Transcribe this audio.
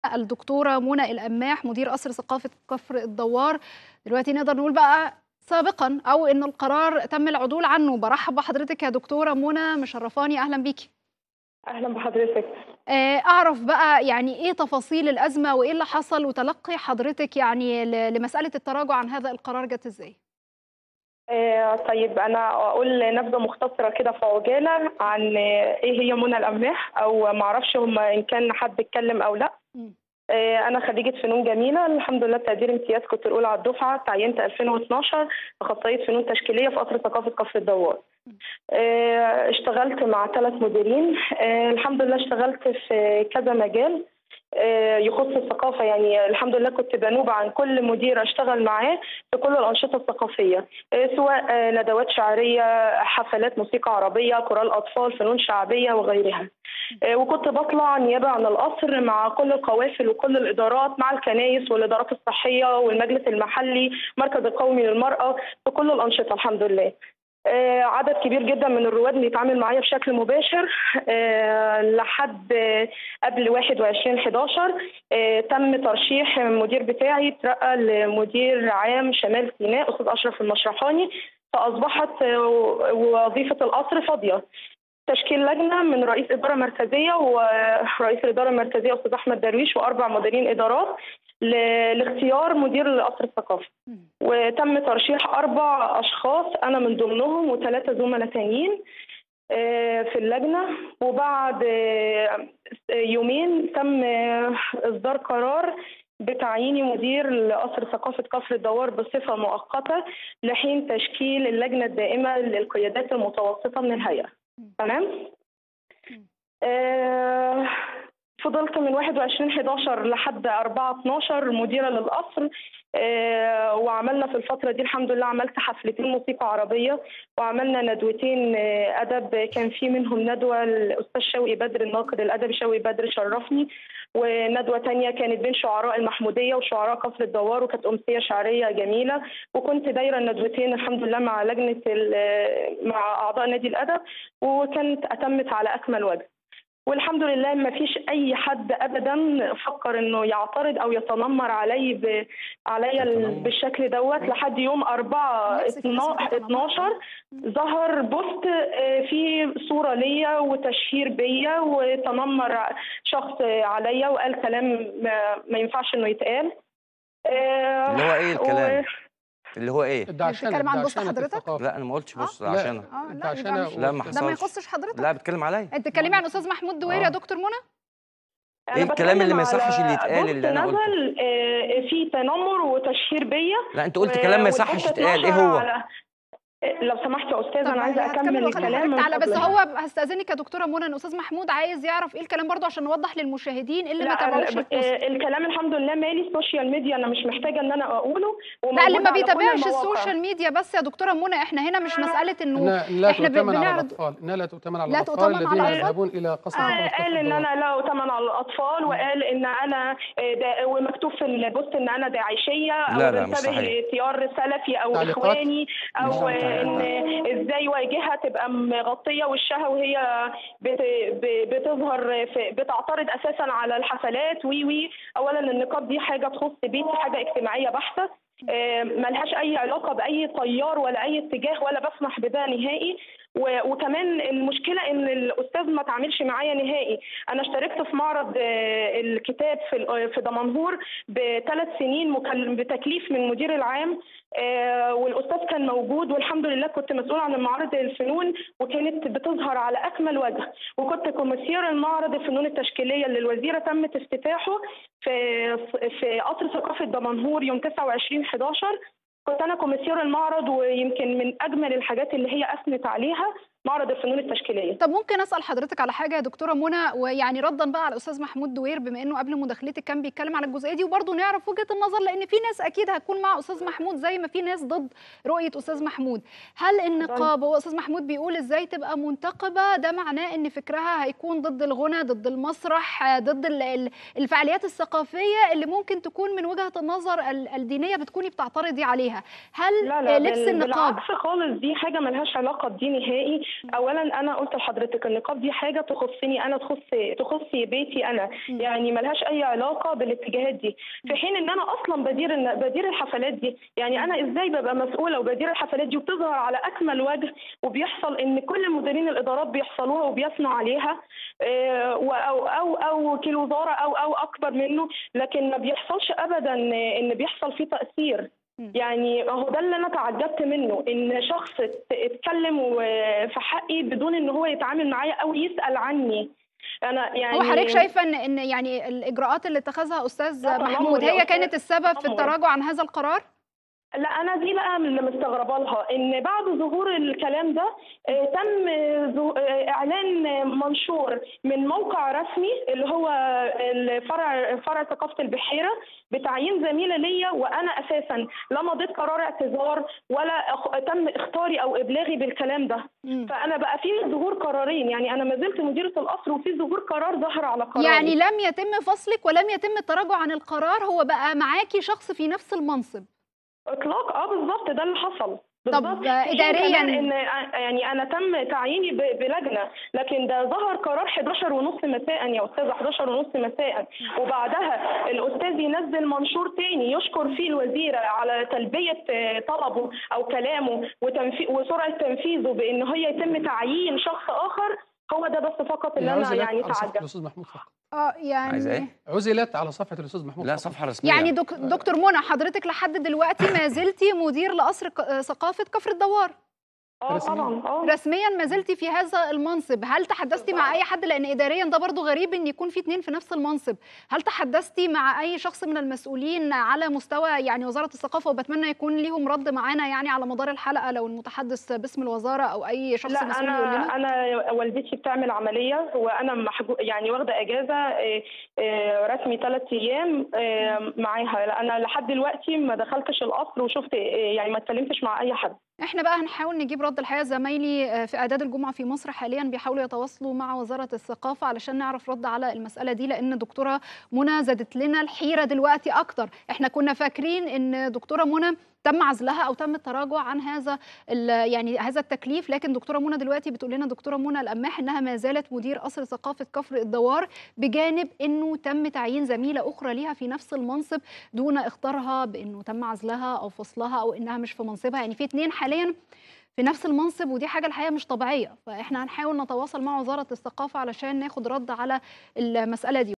الدكتورة منى القماح مدير قصر ثقافة كفر الدوار دلوقتي نقدر نقول بقى سابقا او ان القرار تم العدول عنه برحب بحضرتك يا دكتورة منى مشرفاني اهلا بيكي اهلا بحضرتك آه، اعرف بقى يعني ايه تفاصيل الازمة وايه اللي حصل وتلقي حضرتك يعني ل- لمسألة التراجع عن هذا القرار جت ازاي آه طيب انا اقول نبذه مختصره كده في عجاله عن آه، ايه هي منى القماح او ما اعرفش هم ان كان حد اتكلم او لا مم. آه انا خريجه فنون جميله الحمد لله بتقدير امتياز كنت الاولى على الدفعه تعينت 2012 اخصائيه فنون تشكيليه في قصر ثقافه كفر الدوار آه اشتغلت مع ثلاث مديرين آه الحمد لله اشتغلت في كذا مجال آه، يخص الثقافة يعني الحمد لله كنت بنوب عن كل مدير أشتغل معاه في كل الأنشطة الثقافية آه، سواء آه، ندوات شعرية حفلات موسيقى عربية كورال أطفال فنون شعبية وغيرها آه، وكنت بطلع نيابة عن القصر مع كل القوافل وكل الإدارات مع الكنائس والإدارات الصحية والمجلس المحلي المركز القومي للمرأة في كل الأنشطة الحمد لله آه، عدد كبير جدا من الرواد بيتعامل معايا بشكل مباشر آه، لحد آه، قبل 21 11 آه، تم ترشيح المدير بتاعي ترقى لمدير عام شمال سيناء استاذ اشرف المشرحاني فاصبحت آه، وظيفه القصر فاضيه تشكيل لجنه من رئيس اداره مركزيه ورئيس الاداره المركزيه استاذ احمد درويش واربع مديرين ادارات ل- لاختيار مدير لقصر الثقافه مم. وتم ترشيح اربع اشخاص انا من ضمنهم وثلاثه زملاء تانيين آه، في اللجنه وبعد آه، يومين تم آه، اصدار قرار بتعييني مدير لقصر ثقافة كفر الدوار بصفة مؤقتة لحين تشكيل اللجنة الدائمة للقيادات المتوسطة من الهيئة تمام؟ آه، فضلت من 21 11 لحد 4 12 مديرة للقصر آه، وعملنا في الفترة دي الحمد لله عملت حفلتين موسيقى عربية وعملنا ندوتين آه، أدب كان في منهم ندوة الأستاذ شوقي بدر الناقد الأدبي شوقي بدر شرفني وندوة تانية كانت بين شعراء المحمودية وشعراء كفر الدوار وكانت أمسية شعرية جميلة وكنت دايرة الندوتين الحمد لله مع لجنة ال- مع أعضاء نادي الأدب وكانت أتمت على أكمل وجه والحمد لله ما فيش اي حد ابدا فكر انه يعترض او يتنمر علي ب... عليا ال- يتنمر؟ بالشكل دوت لحد يوم 4 نفسك في اسم التنمر. 12 ظهر بوست آه، فيه صوره ليا وتشهير بيا وتنمر شخص عليا وقال كلام ما, ما ينفعش انه يتقال آه، اللي هو ايه الكلام؟ اللي هو ايه؟ بتتكلم الدعشنة عن بوست الدعشنة في حضرتك؟ الثقافة. لا انا ما قلتش بص آه؟ عشان اه انت لا عشان يبقى مش- لا ما ده ما حصلش يخصش حضرتك لا بتكلم عليا انت بتتكلمي عن استاذ محمود دوير يا آه. دكتور منى أنا إيه الكلام اللي ما بتكلم يصحش على اللي يتقال بوست اللي أنا قلته؟ نزل آه، فيه تنمر وتشهير بيا لا انت قلت و- كلام ما يصحش والبوست يتقال ايه 12 هو؟ على- لو سمحت يا استاذ طب انا عايزه هتكمل اكمل وأخلي الكلام حضرتك من تعالى بس فضلك. هو هستاذنك يا دكتوره منى ان استاذ محمود عايز يعرف ايه الكلام برضو عشان نوضح للمشاهدين اللي ما لا تابعوش ال- البوست آه، الكلام الحمد لله مالي السوشيال ميديا انا مش محتاجه ان انا اقوله لا وموجود اللي ما على كل بيتابعش المواقع. السوشيال ميديا بس يا دكتوره منى احنا هنا مش مساله انه إنها لا إحنا ب- تؤتمن على بنعرض- الأطفال إنها لا تؤتمن على لا الأطفال تؤتمن على الذين الأطفال؟ يذهبون إلى قصر آه، ثقافة كفر قال ان الدوار. انا لا اتمن على الاطفال وقال ان انا آه، دا ومكتوب في البوست ان انا داعشيه او لا، لا، مش بنتبه صحيح. لتيار سلفي او تعليقات؟ اخواني او مش صحيح. ان ازاي واجهه تبقى مغطيه وشها وهي بت- ب- بتظهر في بتعترض اساسا على الحفلات وي وي اولا النقاب دي حاجه تخص بيتي حاجه اجتماعيه بحته آه، ملهاش اي علاقه باي تيار ولا اي اتجاه ولا بسمح بده نهائي و- وكمان المشكله ان الاستاذ ما تعاملش معايا نهائي انا اشتركت في معرض آه، الكتاب في ال- في دمنهور بثلاث سنين مكل- بتكليف من مدير العام آه، والاستاذ كان موجود والحمد لله كنت مسؤول عن معرض الفنون وكانت بتظهر على اكمل وجه وكنت كوميسير المعرض الفنون التشكيليه اللي الوزيره تمت افتتاحه في في قصر ثقافه دمنهور يوم 29 11 كنت انا كوميسير المعرض ويمكن من اجمل الحاجات اللي هي اثنت عليها معرض الفنون التشكيليه طب ممكن اسال حضرتك على حاجه يا دكتوره منى ويعني ردا بقى على الاستاذ محمود دوير بما انه قبل مداخلتك كان بيتكلم على الجزئيه دي وبرضه نعرف وجهه النظر لان في ناس اكيد هتكون مع استاذ محمود زي ما في ناس ضد رؤيه استاذ محمود هل النقاب هو استاذ محمود بيقول ازاي تبقى منتقبه ده معناه ان فكرها هيكون ضد الغنى ضد المسرح آه، ضد ال- ال- الفعاليات الثقافيه اللي ممكن تكون من وجهه النظر ال- الدينيه بتكوني بتعترضي عليها هل لا لا لبس بال- النقاب بالعكس خالص دي حاجه ملهاش علاقه بدي نهائي اولا انا قلت لحضرتك النقاب دي حاجه تخصني انا تخص تخص بيتي انا مم. يعني ملهاش اي علاقه بالاتجاهات دي في حين ان انا اصلا بدير بدير الحفلات دي يعني انا ازاي ببقى مسؤوله وبدير الحفلات دي وبتظهر على اكمل وجه وبيحصل ان كل مديرين الادارات بيحصلوها وبيثنوا عليها آه، و- او او او وكيل وزاره او او اكبر منه لكن ما بيحصلش ابدا ان بيحصل فيه تاثير مم. يعني هو ده اللي انا تعجبت منه ان شخص ات- اتكلم و- في حقي بدون ان هو يتعامل معايا او يسال عني انا يعني هو حضرتك شايفه ان ان يعني الاجراءات اللي اتخذها استاذ لا، تنمر محمود يا هي أستاذ، كانت السبب في تنمر. التراجع عن هذا القرار لا انا دي بقى من اللي مستغربه لها ان بعد ظهور الكلام ده آه، تم ظهو- آه، اعلان منشور من موقع رسمي اللي هو الفرع فرع ثقافه البحيره بتعيين زميله ليا وانا اساسا لا مضيت قرار اعتذار ولا أخ- تم اختاري او ابلاغي بالكلام ده مم. فانا بقى في ظهور قرارين يعني انا ما زلت مديره القصر وفي ظهور قرار ظهر على قراري يعني لم يتم فصلك ولم يتم التراجع عن القرار هو بقى معاكي شخص في نفس المنصب اطلاق اه بالظبط ده اللي حصل طب بالظبط. آه، في حين إدارياً؟ كمان ان يعني انا تم تعييني ب- بلجنه لكن ده ظهر قرار 11 ونص مساء يا استاذه 11 ونص مساء وبعدها الاستاذ ينزل منشور تاني يشكر فيه الوزيره على تلبيه آه، طلبه او كلامه وتنفي وسرعه تنفيذه بان هي يتم تعيين شخص اخر هو ده بس فقط اللي انا عزلت يعني على صفحه تعجبت الاستاذ محمود فقط اه يعني عايزة إيه؟ عزلت على صفحه الاستاذ محمود لا فقط. صفحه رسميه يعني دك دكتور منى حضرتك لحد دلوقتي ما زلتي مدير لقصر ق- ثقافه كفر الدوار اه رسمياً. طبعا اه رسميا ما زلتي في هذا المنصب هل تحدثتي مع اي حد لان اداريا ده برضو غريب ان يكون في اتنين في نفس المنصب هل تحدثتي مع اي شخص من المسؤولين على مستوى يعني وزاره الثقافه وبتمنى يكون ليهم رد معانا يعني على مدار الحلقه لو المتحدث باسم الوزاره او اي شخص لا مسؤول يقول لنا انا انا والدتي بتعمل عمليه وانا محجو يعني واخده اجازه آه، آه، رسمي ثلاث ايام آه، معاها لا، انا لحد دلوقتي ما دخلتش القصر وشفت آه، يعني ما اتكلمتش مع اي حد احنا بقى هنحاول نجيب رد الحقيقه زمايلي آه، في اعداد الجمعه في مصر حاليا بيحاولوا يتواصلوا مع وزاره الثقافه علشان نعرف رد على المساله دي لان دكتوره منى زادت لنا الحيره دلوقتي اكتر احنا كنا فاكرين ان دكتوره منى تم عزلها او تم التراجع عن هذا ال- يعني هذا التكليف لكن دكتوره منى دلوقتي بتقول لنا دكتوره منى القماح انها ما زالت مدير قصر ثقافه كفر الدوار بجانب انه تم تعيين زميله اخرى ليها في نفس المنصب دون اختارها بانه تم عزلها او فصلها او انها مش في منصبها يعني في اتنين حاليا في نفس المنصب ودي حاجه الحقيقه مش طبيعيه فاحنا هنحاول نتواصل مع وزاره الثقافه علشان ناخد رد على المساله دي